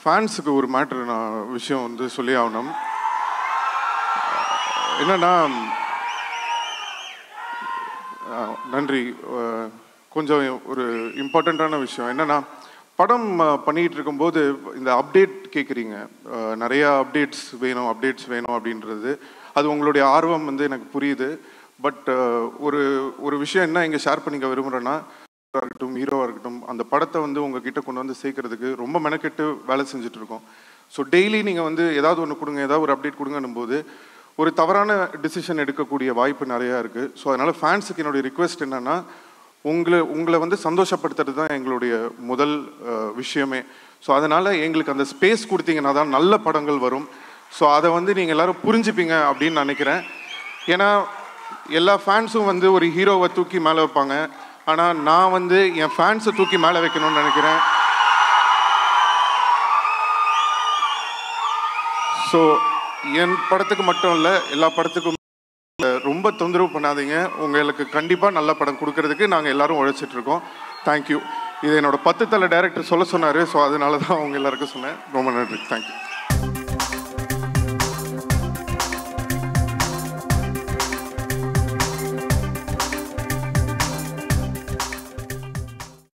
ஃபேன்ஸுக்கு ஒரு மேட்ரு நான் விஷயம் வந்து சொல்லி ஆகணும் என்னன்னா அஹ், நன்றி அஹ், கொஞ்சம் ஒரு இம்பார்ட்டண்ட்டான விஷயம் என்னன்னா படம் அஹ், பண்ணிட்டு இருக்கும்போது இந்த அப்டேட் கேட்குறீங்க நிறைய அப்டேட்ஸ் வேணும் அப்டேட்ஸ் வேணும் அப்படின்றது அது உங்களுடைய ஆர்வம் வந்து எனக்கு புரியுது பட் ஒரு ஒரு விஷயம் என்ன இங்கே ஷேர் பண்ணிக்க விரும்புகிறேன்னா இருக்கட்டும் ஹீரோவாக இருக்கட்டும் அந்த படத்தை வந்து உங்ககிட்ட கொண்டு வந்து சேர்க்கறதுக்கு ரொம்ப மெனக்கெட்டு வேலை செஞ்சுட்டு இருக்கோம் ஸோ டெய்லி நீங்கள் வந்து ஏதாவது ஒன்று கொடுங்க ஏதாவது ஒரு அப்டேட் கொடுங்கன்னும் போது ஒரு தவறான டிசிஷன் எடுக்கக்கூடிய வாய்ப்பு நிறையா இருக்குது ஸோ அதனால் ஃபேன்ஸுக்கு என்னுடைய ரிக்வெஸ்ட் என்னென்னா உங்களை உங்களை வந்து சந்தோஷப்படுத்துறது தான் எங்களுடைய முதல் அஹ், விஷயமே ஸோ அதனால் எங்களுக்கு அந்த ஸ்பேஸ் கொடுத்தீங்கன்னா தான் நல்ல படங்கள் வரும் ஸோ அதை வந்து நீங்கள் எல்லாரும் புரிஞ்சுப்பீங்க அப்படின்னு நினைக்கிறேன் ஏன்னா எல்லா ஃபேன்ஸும் வந்து ஒரு ஹீரோவை தூக்கி மேலே வைப்பாங்க ஆனால் நான் வந்து என் ஃபேன்ஸை தூக்கி மேலே வைக்கணும்னு நினைக்கிறேன் ஸோ என் படத்துக்கு மட்டும் இல்லை எல்லா படத்துக்கும் ரொம்ப தொந்தரவு பண்ணாதீங்க உங்களுக்கு கண்டிப்பாக நல்ல படம் கொடுக்கறதுக்கு நாங்கள் எல்லாரும் உழைச்சிட்டு இருக்கோம் தேங்க்யூ இது என்னோட பத்து தலை டைரக்டர் சொல்ல சொன்னார் ஸோ அதனால தான் அவங்க எல்லாருக்கும் சொன்னேன் ரொம்ப நன்றி தேங்க்யூ